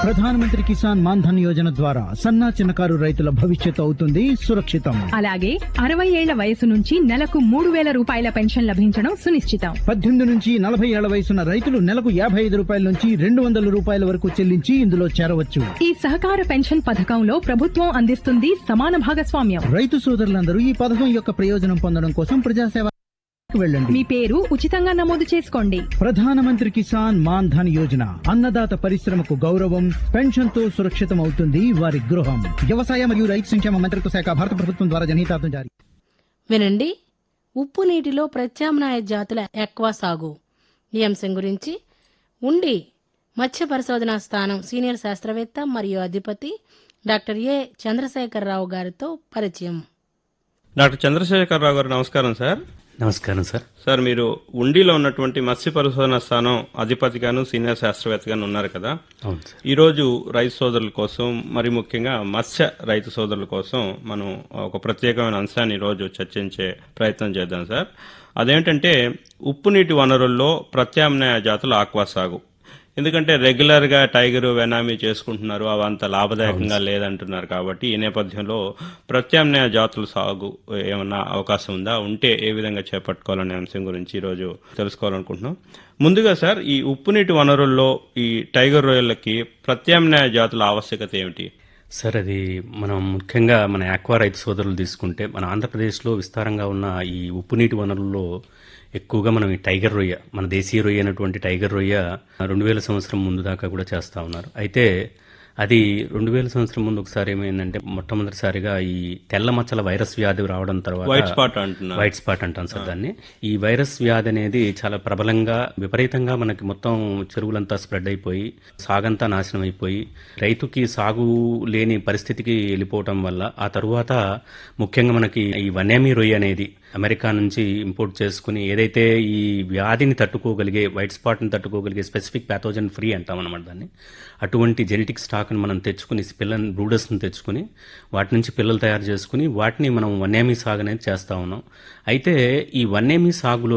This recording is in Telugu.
ప్రధానమంత్రి కిసాన్ మాన్ధన్ యోజన ద్వారా సన్నా చిన్నకారు రైతుల భవిష్యత్తు అవుతుంది సురక్షితం అలాగే అరవై ఏళ్ల వయసు నుంచి నెలకు మూడు వేల రూపాయల పెన్షన్ లభించడం సునిశ్చితం పద్దెనిమిది నుంచి నలభై ఏళ్ల వయసున్న రైతులు నెలకు యాభై ఐదు రూపాయల నుంచి రెండు వందల రూపాయల వరకు చెల్లించి ఇందులో చేరవచ్చు ఈ సహకార పెన్షన్ పథకంలో ప్రభుత్వం అందిస్తుంది సమాన భాగస్వామ్యం రైతు సోదరులందరూ ఈ పథకం యొక్క ప్రయోజనం పొందడం కోసం ప్రజాసేవ వెళ్ళండి మీ పేరు ఉచితంగా నమోదు చేసుకోండి ప్రధానమంత్రి కిసాన్ మాన్ ధన్ యోజన అన్నదాత పరిశ్రమకు గౌరవం పెన్షన్ తో సురక్షితం అవుతుంది వారి గృహం వ్యవసాయ మరియు రైతు సంక్షేమ మంత్రిత్వ శాఖ భారత ప్రభుత్వం ద్వారా జనహితార్థం జారీ వినండి ఉప్పు నీటిలో ప్రత్యామ్నాయ జాతుల ఎక్వా సాగు ఈ అంశం గురించి ఉండి మత్స్య పరిశోధనా స్థానం సీనియర్ శాస్త్రవేత్త మరియు అధిపతి డాక్టర్ ఏ చంద్రశేఖరరావు గారితో పరిచయం డాక్టర్ చంద్రశేఖరరావు గారు నమస్కారం సార్ నమస్కారం సార్ సార్ మీరు ఉండిలో ఉన్నటువంటి మత్స్య పరిశోధన స్థానం అధిపతిగాను సీనియర్ శాస్త్రవేత్తగాను ఉన్నారు కదా అవును సార్ ఈ రోజు రైతు సోదరుల కోసం మరి ముఖ్యంగా మత్స్య రైతు సోదరుల కోసం మనం ఒక ప్రత్యేకమైన అంశాన్ని ఈ రోజు చర్చించే ప్రయత్నం చేద్దాం సార్ అదేంటంటే ఉప్పు నీటి వనరుల్లో ప్రత్యామ్నాయ జాతుల ఆక్వా సాగు ఎందుకంటే రెగ్యులర్ గా టైగర్ వెనామీ చేసుకుంటున్నారు అవి అంత లాభదాయకంగా లేదంటున్నారు కాబట్టి ఈ నేపథ్యంలో ప్రత్యామ్నాయ జాతుల సాగు ఏమన్నా అవకాశం ఉందా ఉంటే ఏ విధంగా చేపట్టుకోవాలనే అంశం గురించి ఈరోజు తెలుసుకోవాలనుకుంటున్నాం ముందుగా సార్ ఈ ఉప్పు నీటి వనరుల్లో ఈ టైగర్ రొయ్యలకి ప్రత్యామ్నాయ జాతుల ఆవశ్యకత ఏమిటి సార్ అది మనం ముఖ్యంగా మన ఆక్వా రైతు సోదరులు తీసుకుంటే మన ఆంధ్రప్రదేశ్లో విస్తారంగా ఉన్న ఈ ఉప్పు నీటి వనరుల్లో ఎక్కువగా మనం ఈ టైగర్ రొయ్య మన దేశీయ రొయ్య అయినటువంటి టైగర్ రొయ్య రెండు వేల సంవత్సరం ముందు దాకా కూడా చేస్తా ఉన్నారు అయితే అది రెండు వేల సంవత్సరం ముందు ఒకసారి ఏమైందంటే మొట్టమొదటిసారిగా ఈ తెల్ల మచ్చల వైరస్ వ్యాధి రావడం తర్వాత వైట్ స్పాట్ అంటున్నారు వైట్ స్పాట్ అంటాం సార్ దాన్ని ఈ వైరస్ వ్యాధి అనేది చాలా ప్రబలంగా విపరీతంగా మనకి మొత్తం చెరువులంతా స్ప్రెడ్ అయిపోయి సాగంతా నాశనం అయిపోయి రైతుకి సాగు లేని పరిస్థితికి వెళ్ళిపోవటం వల్ల ఆ తరువాత ముఖ్యంగా మనకి ఈ వన్యామి రొయ్య అనేది అమెరికా నుంచి ఇంపోర్ట్ చేసుకుని ఏదైతే ఈ వ్యాధిని తట్టుకోగలిగే వైట్ స్పాట్ని తట్టుకోగలిగే స్పెసిఫిక్ ప్యాథోజన్ ఫ్రీ అంటాం అనమాట దాన్ని అటువంటి జెనెటిక్ స్టాక్ని మనం తెచ్చుకుని పిల్లల్ని బ్రూడర్స్ని తెచ్చుకుని వాటి నుంచి పిల్లలు తయారు చేసుకుని వాటిని మనం వన్యామి సాగు అనేది చేస్తా ఉన్నాం అయితే ఈ వన్యామి సాగులో